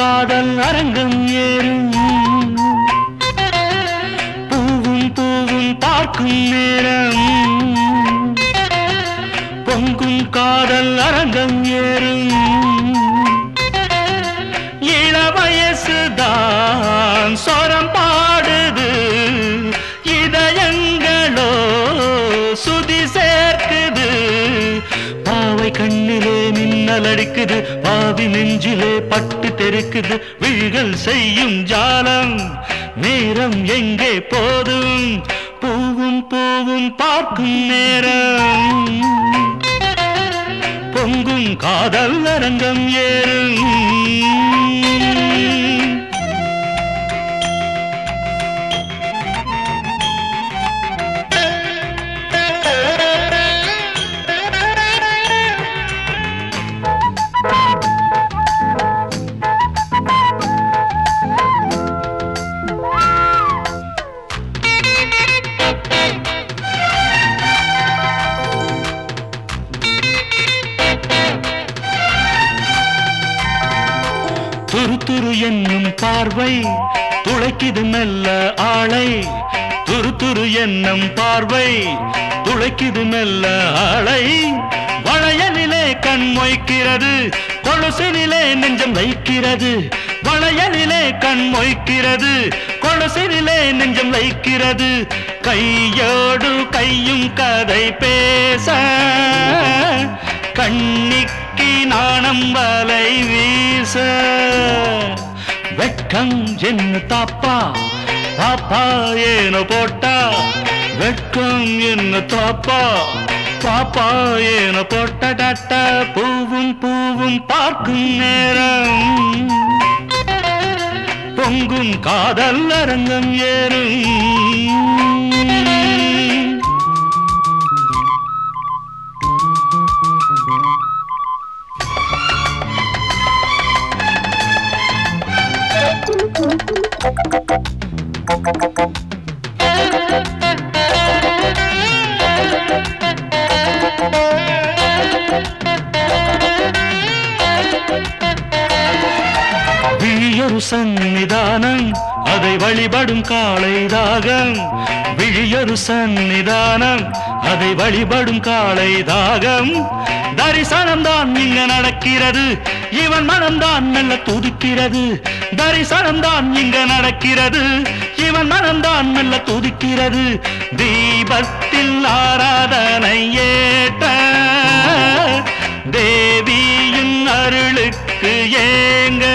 காதல் அரங்கம் ஏறும் பூவும் பூவும் பார்க்கும் நேரம் பொங்கும் காதல் அரங்கம் ஏறும் இளவயசுதான் சொரம் பாடுது இதயங்களோ சுதி சேர்க்குது பாவை கண்ணிலே மின்னல் அடிக்குது பாவி நெஞ்சிலே பட்டு தெருக்குது விழிகள் செய்யும் ஜாலம் நேரம் எங்கே போதும் பூவும் பூவும் பார்க்கும் நேரம் பொங்கும் காதல் அரங்கம் ஏறும் துரு துரு என்னும் பார்வை துளைக்குது மெல்ல ஆளை துரு துரு என்னும் பார்வை துளைக்குது மெல்ல ஆளை வளையலிலே கண் மொய்க்கிறது கொலுசினிலே நெஞ்சம் வைக்கிறது வளையலிலே கண் மொய்க்கிறது கொலுசினிலே நெஞ்சம் வைக்கிறது கையோடு கையும் கதை பேச கண்ணிக்கு நாணம் வலை வீச வெட்கம் என்ன தாப்பா பாப்பா ஏனோ போட்டா வெட்கம் என்ன தாப்பா பாப்பா ஏனோ போட்ட டாட்டா பூவும் பூவும் பார்க்கும் நேரம் பொங்கும் காதல் அரங்கம் ஏறும் விழியொரு சந்நிதானம் அதை வழிபடும் காளை தாகம் விழியொரு சந்நிதானம் அதை வழிபடும் காளை தாகம் தரிசனம் தான் இங்க நடக்கிறது இவன் மனம்தான் மெல்ல துதிக்கிறது தரிசனம் தான் இங்க நடக்கிறது இவன் மனம்தான் மெல்ல துதிக்கிறது தீபத்தில் ஆராதனை ஏற்ற தேவியின் அருளுக்கு ஏங்க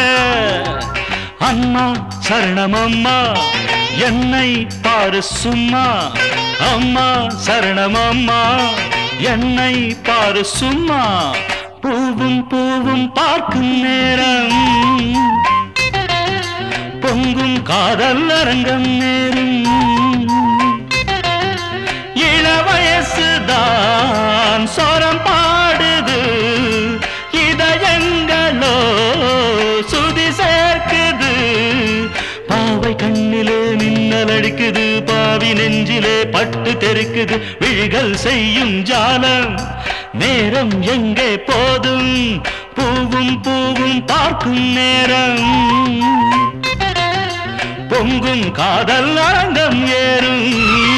அம்மா சரணம் அம்மா என்னை பாரு சும்மா அம்மா சரணம் அம்மா என்னை பாரு சும்மா பூவும் பூவும் பார்க்கும் நேரம் பொங்கும் காதல் அரங்கம் நேரும் இளவயசுதான் சொரம் பாடுது இதயங்களோ சுதி சேர்க்குது பாவை கண்ணிலே மின்னல் அடிக்குது பாவி நெஞ்சிலே பட்டு தெருக்குது விழிகள் செய்யும் ஜாலம் நேரம் எங்கே போதும் பூவும் பூவும் பார்க்கும் நேரம் பொங்கும் காதல் அரங்கம் ஏறும்